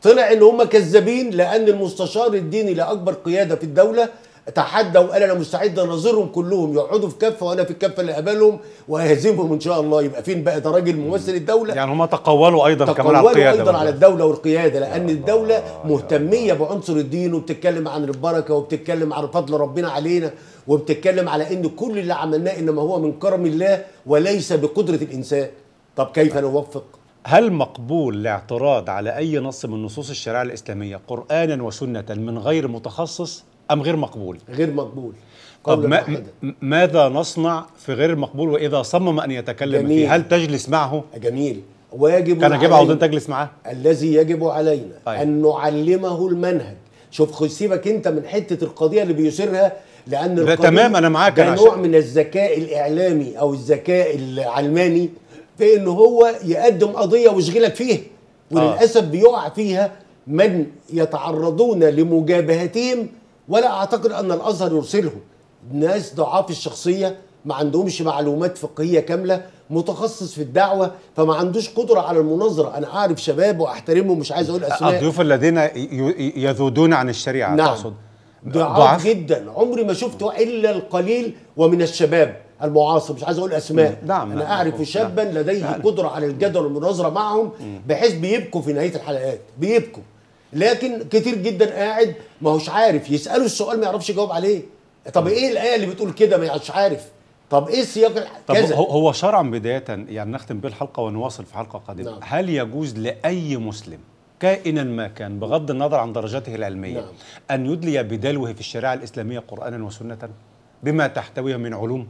طلع ان هم كذابين لان المستشار الديني لاكبر قياده في الدوله تحدى وقال انا مستعد اناظرهم كلهم يقعدوا في كفه وانا في الكفه اللي قبلهم واهزمهم ان شاء الله يبقى فين بقى ده راجل ممثل الدوله يعني هم تقولوا ايضا كمان على تقولوا القياده ايضا برضه. على الدوله والقياده لان الدوله مهتميه بعنصر الدين وبتتكلم عن البركه وبتتكلم عن فضل ربنا علينا وبتتكلم على ان كل اللي عملناه انما هو من كرم الله وليس بقدره الانسان طب كيف نوفق هل مقبول الاعتراض على اي نص من نصوص الشريعه الاسلاميه قرانا وسنه من غير متخصص ام غير مقبول غير مقبول طب قولا ما واحدا. م- ماذا نصنع في غير المقبول واذا صمم ان يتكلم جميل. فيه هل تجلس معه جميل واجب كان يجب علينا- عاوزين تجلس معاه الذي يجب علينا أيوة. ان نعلمه المنهج شوف خد سيبك انت من حته القضيه اللي بيثيرها لان ده القضية تمام، أنا معاك، ده أنا نوع عشان- من الذكاء الاعلامي او الذكاء العلماني في ان هو يقدم قضيه ويشغلك فيها وللاسف بيقع فيها من يتعرضون لمجابهتهم ولا اعتقد ان الازهر يرسلهم ناس ضعاف الشخصيه ما عندهمش معلومات فقهيه كامله متخصص في الدعوه فما عندوش قدره على المناظره انا اعرف شباب واحترمهم مش عايز اقول اسماء الضيوف الذين ي- ي- يذودون عن الشريعه نعم تقصد ضعاف جدا عمري ما شفت الا القليل ومن الشباب المعاصر مش عايز اقول اسماء نعم، انا نعم، اعرف نعم. شابا لديه نعم. قدره على الجدل والمناظره معهم بحيث بيبكوا في نهايه الحلقات بيبكوا لكن كتير جدا قاعد ما هوش عارف يساله السؤال ما يعرفش يجاوب عليه طب ايه الايه اللي بتقول كده ما يعرفش عارف طب ايه السياق الح- طب كذا هو هو شرعا بدايه يعني نختم به الحلقه ونواصل في حلقه قادمه نعم. هل يجوز لاي مسلم كائنا ما كان بغض النظر عن درجاته العلميه نعم. ان يدلي بدلوه في الشريعه الاسلاميه قرانا وسنه بما تحتويه من علوم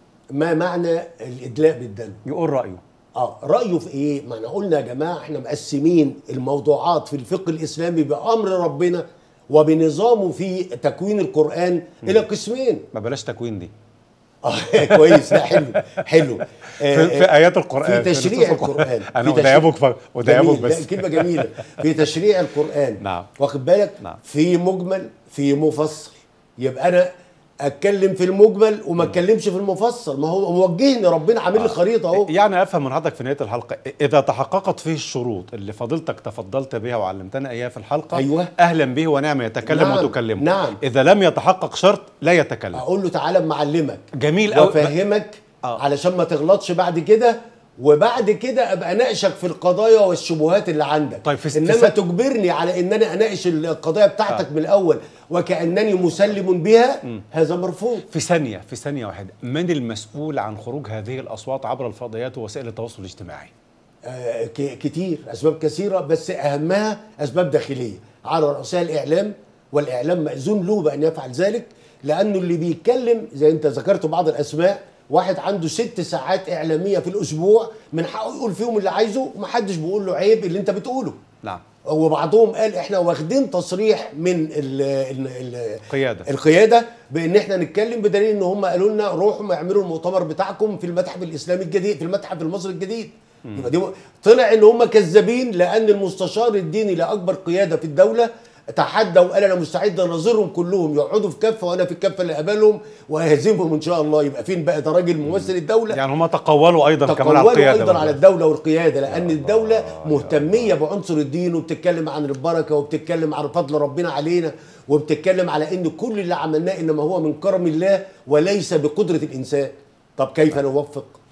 ما معنى الادلاء بالدم يقول رايه اه رايه في ايه ما احنا قلنا يا جماعه احنا مقسمين الموضوعات في الفقه الاسلامي بامر ربنا وبنظامه في تكوين القران الى قسمين ما بلاش تكوين دي اه كويس لا حلو حلو آه، في, في ايات القران في نصوص تشريع القران انا في تشريع- ودايبك ف... ودايبك جميل، لا، بس كلمه جميله في تشريع القران نعم. واخد بالك نعم. في مجمل في مفصل يبقى انا اتكلم في المجمل وما اتكلمش في المفصل ما هو موجهني ربنا عامل لي خريطه اهو يعني افهم من حضرتك في نهايه الحلقه اذا تحققت فيه الشروط اللي فضلتك تفضلت بها وعلمتنا اياها في الحلقه أيوة. اهلا به ونعم يتكلم نعم، وتكلمه نعم. اذا لم يتحقق شرط لا يتكلم اقول له تعالى معلمك جميل قوي وافهمك آه. علشان ما تغلطش بعد كده وبعد كده ابقى اناقشك في القضايا والشبهات اللي عندك طيب في انما استثناء- تجبرني على ان انا اناقش القضايا بتاعتك آه. من الاول وكانني مسلم بها هذا مرفوض في ثانيه في ثانيه واحده من المسؤول عن خروج هذه الاصوات عبر الفضائيات ووسائل التواصل الاجتماعي آه ك- كتير اسباب كثيره بس اهمها اسباب داخليه على رؤساء الاعلام والاعلام ماذون له بان يفعل ذلك لانه اللي بيتكلم زي انت ذكرت بعض الاسماء واحد عنده ست ساعات اعلاميه في الاسبوع من حقه يقول فيهم اللي عايزه ومحدش بيقول له عيب اللي انت بتقوله نعم وبعضهم قال احنا واخدين تصريح من ال ال ال قياده القياده بان احنا نتكلم بدليل ان هم قالوا لنا روحوا اعملوا المؤتمر بتاعكم في المتحف الاسلامي الجديد في المتحف المصري الجديد يبقى دي طلع ان هم كذابين لان المستشار الديني لاكبر قياده في الدوله تحدى وقال انا مستعد اناظرهم كلهم يقعدوا في كفه وانا في الكفه اللي قبلهم واهزمهم ان شاء الله يبقى فين بقى ده راجل ممثل الدوله يعني هم تقولوا ايضا كمان على تقولوا القياده ايضا برضه. على الدوله والقياده لان الدوله مهتميه بعنصر الدين وبتتكلم عن البركه وبتتكلم عن فضل ربنا علينا وبتتكلم على ان كل اللي عملناه انما هو من كرم الله وليس بقدره الانسان طب كيف نوفق